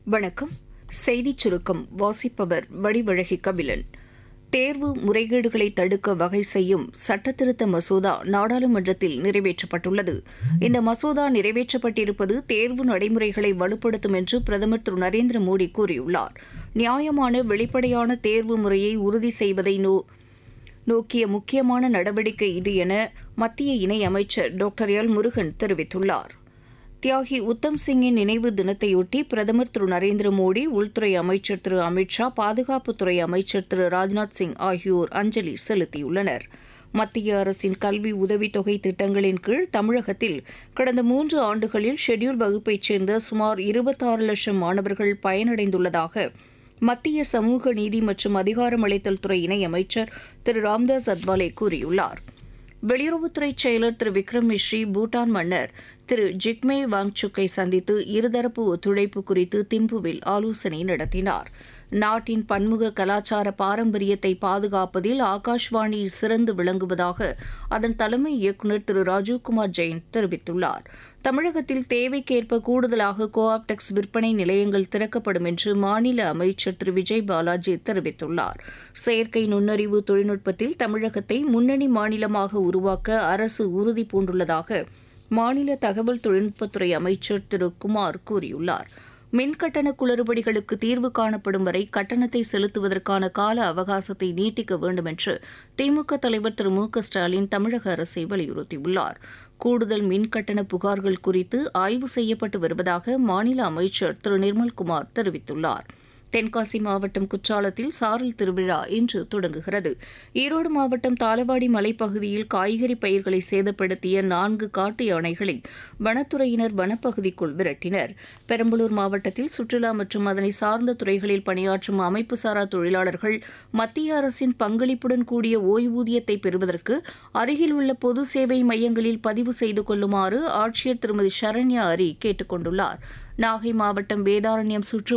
வணக்கம் செய்திச் சுருக்கம் வாசிப்பவர் வடிவழகி கபிலன் தேர்வு முறைகேடுகளை தடுக்க வகை செய்யும் சட்டத்திருத்த மசோதா நாடாளுமன்றத்தில் நிறைவேற்றப்பட்டுள்ளது இந்த மசோதா நிறைவேற்றப்பட்டிருப்பது தேர்வு நடைமுறைகளை வலுப்படுத்தும் என்று பிரதமர் திரு நரேந்திர மோடி கூறியுள்ளார் நியாயமான வெளிப்படையான தேர்வு முறையை உறுதி செய்வதை நோ நோக்கிய முக்கியமான நடவடிக்கை இது என மத்திய இணையமைச்சர் டாக்டர் எல் முருகன் தெரிவித்துள்ளார் தியாகி உத்தம் சிங்கின் நினைவு தினத்தையொட்டி பிரதமர் திரு நரேந்திர மோடி உள்துறை அமைச்சர் திரு அமித் ஷா பாதுகாப்புத்துறை அமைச்சர் திரு ராஜ்நாத் சிங் ஆகியோர் அஞ்சலி செலுத்தியுள்ளனர் மத்திய அரசின் கல்வி உதவித்தொகை திட்டங்களின் கீழ் தமிழகத்தில் கடந்த மூன்று ஆண்டுகளில் ஷெட்யூல் வகுப்பைச் சேர்ந்த சுமார் இருபத்தாறு லட்சம் மாணவர்கள் பயனடைந்துள்ளதாக மத்திய சமூக நீதி மற்றும் அதிகாரமளித்தல் துறை இணையமைச்சர் திரு ராம்தாஸ் அத்வாலே கூறியுள்ளார் வெளியுறவுத்துறை செயலர் திரு விக்ரம் மிஸ்ரி பூட்டான் மன்னர் திரு ஜிக்மே வாங்சுக்கை சந்தித்து இருதரப்பு ஒத்துழைப்பு குறித்து திம்புவில் ஆலோசனை நடத்தினார் நாட்டின் பன்முக கலாச்சார பாரம்பரியத்தை பாதுகாப்பதில் ஆகாஷ்வாணி சிறந்து விளங்குவதாக அதன் தலைமை இயக்குநர் திரு ராஜீவ்குமார் ஜெயின் தெரிவித்துள்ளார் தமிழகத்தில் தேவைக்கேற்ப கூடுதலாக கோ ஆப்டெக்ஸ் விற்பனை நிலையங்கள் திறக்கப்படும் என்று மாநில அமைச்சர் திரு விஜய் பாலாஜி தெரிவித்துள்ளார் செயற்கை நுண்ணறிவு தொழில்நுட்பத்தில் தமிழகத்தை முன்னணி மாநிலமாக உருவாக்க அரசு உறுதி பூண்டுள்ளதாக மாநில தகவல் தொழில்நுட்பத்துறை அமைச்சர் திரு குமார் கூறியுள்ளார் மின்கட்டண குளறுபடிகளுக்கு தீர்வு காணப்படும் வரை கட்டணத்தை செலுத்துவதற்கான கால அவகாசத்தை நீட்டிக்க வேண்டும் என்று திமுக தலைவர் திரு மு க ஸ்டாலின் தமிழக அரசை வலியுறுத்தியுள்ளார் கூடுதல் மின்கட்டண புகார்கள் குறித்து ஆய்வு செய்யப்பட்டு வருவதாக மாநில அமைச்சர் திரு நிர்மல்குமார் தெரிவித்துள்ளார் தென்காசி மாவட்டம் குற்றாலத்தில் சாரல் திருவிழா இன்று தொடங்குகிறது ஈரோடு மாவட்டம் தாளவாடி மலைப்பகுதியில் காய்கறி பயிர்களை சேதப்படுத்திய நான்கு காட்டு யானைகளை வனத்துறையினர் வனப்பகுதிக்குள் விரட்டினர் பெரம்பலூர் மாவட்டத்தில் சுற்றுலா மற்றும் அதனை சார்ந்த துறைகளில் பணியாற்றும் அமைப்பு சாரா தொழிலாளர்கள் மத்திய அரசின் பங்களிப்புடன் கூடிய ஓய்வூதியத்தை பெறுவதற்கு அருகில் உள்ள பொது சேவை மையங்களில் பதிவு செய்து கொள்ளுமாறு ஆட்சியர் திருமதி சரண்யா அரி கேட்டுக் கொண்டுள்ளார் நாகை மாவட்டம் வேதாரண்யம் சுற்று